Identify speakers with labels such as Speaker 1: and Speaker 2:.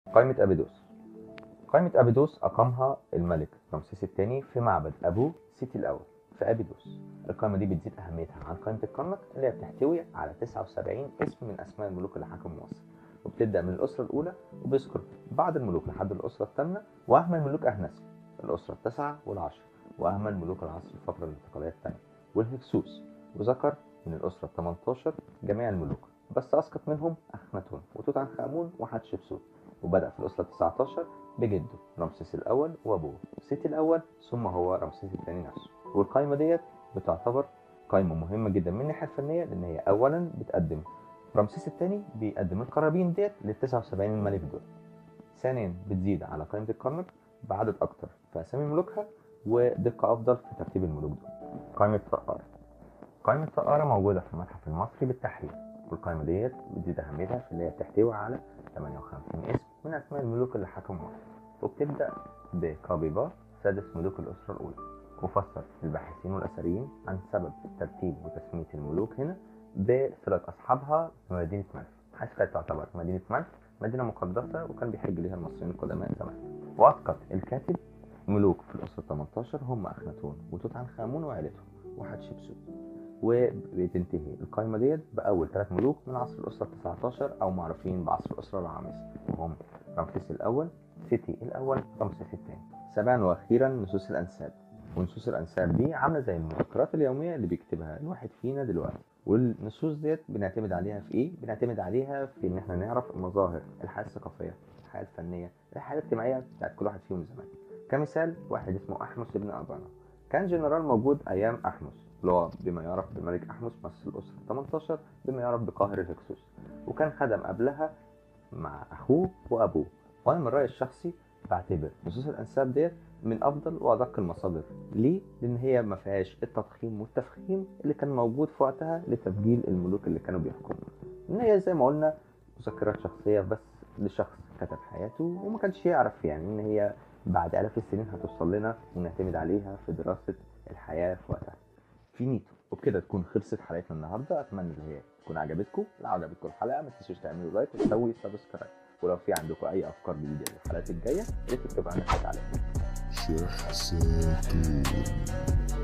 Speaker 1: قائمة أبيدوس قائمة أبيدوس أقامها الملك رمسيس الثاني في معبد أبو سيتي الأول في أبيدوس القائمة دي بتزيد أهميتها عن قائمة الكرنك اللي هي بتحتوي على 79 اسم من أسماء الملوك اللي حكموا مصر وبتبدأ من الأسرة الأولى وبيذكر بعض الملوك لحد الأسرة الثامنة وأهم الملوك أهنسي الأسرة التاسعة والعشرة وأهم الملوك العصر الفترة الانتقالية الثانية والهكسوس وذكر من الأسرة ال 18 جميع الملوك بس أسقط منهم أخناتون وتوت عنخ آمون وحتشبسوت وبدأ في الأسرة 19 بجده رمسيس الأول وأبوه سيتي الأول ثم هو رمسيس الثاني نفسه والقائمة ديت بتعتبر قائمة مهمة جدا من الناحية الفنية لأن هي أولا بتقدم رمسيس الثاني بيقدم القرابين ديت لل 79 الملك دول ثانيا بتزيد على قائمة الكرنك بعدد أكتر في أسامي ملوكها ودقة أفضل في ترتيب الملوك دول قائمة سقارة قائمة سقارة موجودة في المتحف المصري بالتحرير والقائمة ديت بتزيد أهميتها في اللي هي بتحتوي على 58 اسم من أسماء الملوك اللي حكموا مصر وبتبدأ بكابيبا سادس ملوك الأسرة الأولى وفسر الباحثين والأثريين عن سبب ترتيب وتسمية الملوك هنا بصلة أصحابها بمدينة منف حيث كانت تعتبر مدينة منف مدينة مقدسة وكان بيحج ليها المصريين القدماء زمان وأسقط الكاتب ملوك في الأسرة 18 هم أخناتون وتوت عنخ آمون وعيلتهم وحتشبسوت وبتنتهي القائمة ديت بأول ثلاث ملوك من عصر الأسرة 19 أو معروفين بعصر الأسرة العامسة وهم رمسيس الأول سيتي الأول رمسيس الثاني سابعا وأخيرا نصوص الأنساب ونصوص الأنساب دي عاملة زي المذكرات اليومية اللي بيكتبها الواحد فينا دلوقتي والنصوص ديت بنعتمد عليها في ايه؟ بنعتمد عليها في ان احنا نعرف المظاهر الحياة الثقافية الحياة الفنية الحياة الاجتماعية بتاعت كل واحد فيهم زمان كمثال واحد اسمه أحمس بن أبانا كان جنرال موجود أيام أحمس اللي هو بما يعرف بملك أحمس مثل الأسرة 18 بما يعرف بقاهر الهكسوس وكان خدم قبلها مع أخوه وأبوه وأنا من رأيي الشخصي بعتبر نصوص الأنساب ديت من أفضل وأدق المصادر ليه؟ لأن هي ما فيهاش التضخيم والتفخيم اللي كان موجود في وقتها لتسجيل الملوك اللي كانوا بيحكموا إن هي زي ما قلنا مذكرات شخصية بس لشخص كتب حياته وما كانش يعرف يعني إن هي بعد آلاف السنين هتوصل لنا ونعتمد عليها في دراسة الحياة في وقتها فينيتو وبكده تكون خلصت حلقتنا النهارده اتمنى ان هي تكون عجبتكم لو عجبتكم الحلقه ما تنسوش تعملوا لايك وتسوي سبسكرايب ولو في عندكم اي افكار جديده للحلقات الجايه يا ريت تكتبوا عنها في التعليقات
Speaker 2: شخصيتون